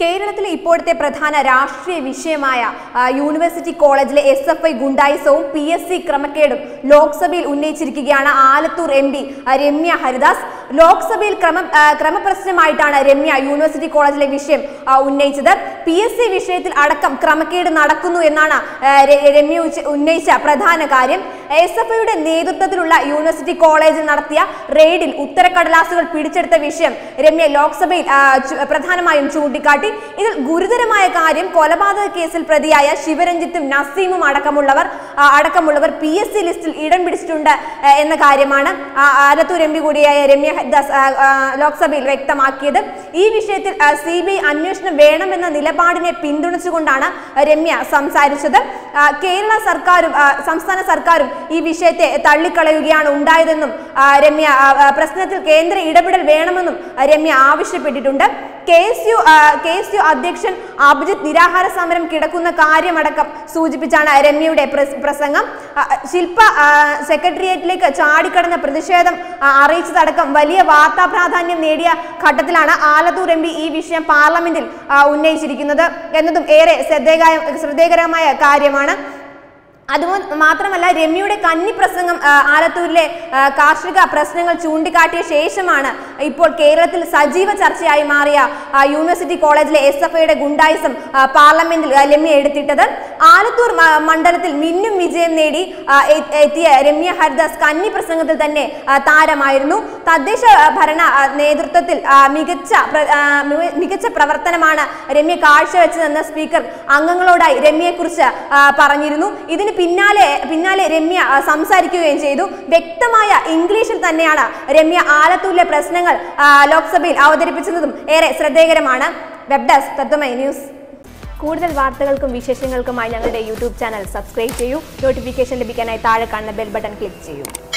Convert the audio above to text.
കേരളത്തിലെ ഇപ്പോഴത്തെ പ്രധാന രാഷ്ട്രീയ വിഷയമായ ആ, യൂണിവേഴ്സിറ്റി കോളേജിലെ എസ് എഫ് ഐ ഗുണ്ടായിസവും പി എസ് സി ക്രമക്കേടും ലോക്സഭയിൽ ഉന്നയിച്ചിരിക്കുകയാണ് ആലത്തൂർ എം പി രമ്യ ഹരിദാസ് ലോക്സഭയിൽ ക്രമ ആ, ക്രമപ്രശ്നമായിട്ടാണ് രമ്യ യൂണിവേഴ്സിറ്റി കോളേജിലെ വിഷയം ആ, ഉന്നയിച്ചത് പി എസ് സി വിഷയത്തിൽ അടക്കം ക്രമക്കേട് നടക്കുന്നു എന്നാണ് ആ, ര- രമ്യ ഉച്ച- ഉന്നയിച്ച പ്രധാന കാര്യം എസ് എഫ് ഐയുടെ നേതൃത്വത്തിലുള്ള യൂണിവേഴ്സിറ്റി കോളേജിൽ നടത്തിയ റെയ്ഡിൽ ഉത്തരക്കടലാസുകൾ പിടിച്ചെടുത്ത വിഷയം രമ്യ ലോക്സഭയിൽ ആ, ചു- പ്രധാനമായും ചൂണ്ടിക്കാട്ടി ഇതിൽ ഗുരുതരമായ കാര്യം കൊലപാതക കേസിൽ പ്രതിയായ ശിവരഞ്ജിത്തും നസീമും അടക്കമുള്ളവർ ആ, അടക്കമുള്ളവർ പി എസ് സി ലിസ്റ്റിൽ ഇടം പിടിച്ചിട്ടുണ്ട് ആ, എന്ന കാര്യമാണ് ആ, ആലത്തൂർ എം പി കൂടിയായ രമ്യ ഹരിദാസ് ആ, ആ, ലോക്സഭയിൽ വ്യക്തമാക്കിയത് ഈ വിഷയത്തിൽ സി ബി ഐ അന്വേഷണം വേണമെന്ന നിലപാടിനെ പിന്തുണച്ചുകൊണ്ടാണ് രമ്യ സംസാരിച്ചത് ആ, കേരള സർക്കാരും ആ, സംസ്ഥാന സർക്കാരും ഈ വിഷയത്തെ തള്ളിക്കളയുകയാണ് ഉണ്ടായതെന്നും ആ, രമ്യ ആ, ആ, പ്രശ്നത്തിൽ കേന്ദ്ര ഇടപെടൽ വേണമെന്നും ആ, രമ്യ ആവശ്യപ്പെട്ടിട്ടുണ്ട് K S U K S U അധ്യക്ഷൻ അഭിജിത്ത് നിരാഹാര സമരം കിടക്കുന്ന കാര്യമടക്കം സൂചിപ്പിച്ചാണ് രമ്യയുടെ പ്രസ്- പ്രസംഗം ആ, ശില്പ ആ, സെക്രട്ടേറിയറ്റിലേക്ക് ചാടിക്കടന്ന പ്രതിഷേധം ആ, അറിയിച്ചതടക്കം വലിയ വാർത്താ പ്രാധാന്യം നേടിയ ഘട്ടത്തിലാണ് ആലത്തൂർ എം പി ഈ വിഷയം പാർലമെന്റിൽ ആ, ഉന്നയിച്ചിരിക്കുന്നത് എന്നതും ഏറെ ശ്രദ്ധേയ ശ്രദ്ധേയകരമായ കാര്യമാണ് അതുകൊണ്ട് മാത്രമല്ല രമ്യയുടെ കന്നി പ്രസംഗം ആ, ആലത്തൂരിലെ ആ, കാർഷിക പ്രശ്നങ്ങൾ ചൂണ്ടിക്കാട്ടിയ ശേഷമാണ് ഇപ്പോൾ കേരളത്തിൽ സജീവ ചർച്ചയായി മാറിയ ആ, യൂണിവേഴ്സിറ്റി കോളേജിലെ എസ് എഫ് ഐയുടെ ഗുണ്ടായിസം ആ, പാർലമെന്റിൽ ആ, രമ്യ എടുത്തിട്ടത് ആലത്തൂർ മ- മണ്ഡലത്തിൽ മിന്നും വിജയം നേടി ആ, എ- എത്തിയ രമ്യ ഹരിദാസ് കന്നി പ്രസംഗത്തിൽ തന്നെ ആ, താരമായിരുന്നു തദ്ദേശ ആ, ഭരണ ആ, നേതൃത്വത്തിൽ ആ, മികച്ച പ്ര- ആ, മി- മികച്ച പ്രവർത്തനമാണ് രമ്യ കാഴ്ചവെച്ചതെന്ന് സ്പീക്കർ അംഗങ്ങളോടായി രമ്യയെക്കുറിച്ച് ആ, പറഞ്ഞിരുന്നു ഇതിന് പിന്നാലെ പിന്നാലെ രമ്യ ആ, സംസാരിക്കുകയും ചെയ്തു വ്യക്തമായ ഇംഗ്ലീഷിൽ തന്നെയാണ് രമ്യ ആലത്തൂരിലെ പ്രശ്നങ്ങൾ ആ, ലോക്സഭയിൽ അവതരിപ്പിച്ചതും ഏറെ ശ്രദ്ധേയകരമാണ് വെബ് ഡെസ്ക് തത്വമൈ ന്യൂസ് കൂടുതൽ വാർത്തകൾക്കും വിശേഷങ്ങൾക്കുമായി ഞങ്ങളുടെ യൂട്യൂബ് ചാനൽ സബ്സ്ക്രൈബ് ചെയ്യൂ നോട്ടിഫിക്കേഷൻ ലഭിക്കാനായി താഴെ കാണുന്ന ബെൽ ബട്ടൺ ക്ലിക്ക് ചെയ്യൂ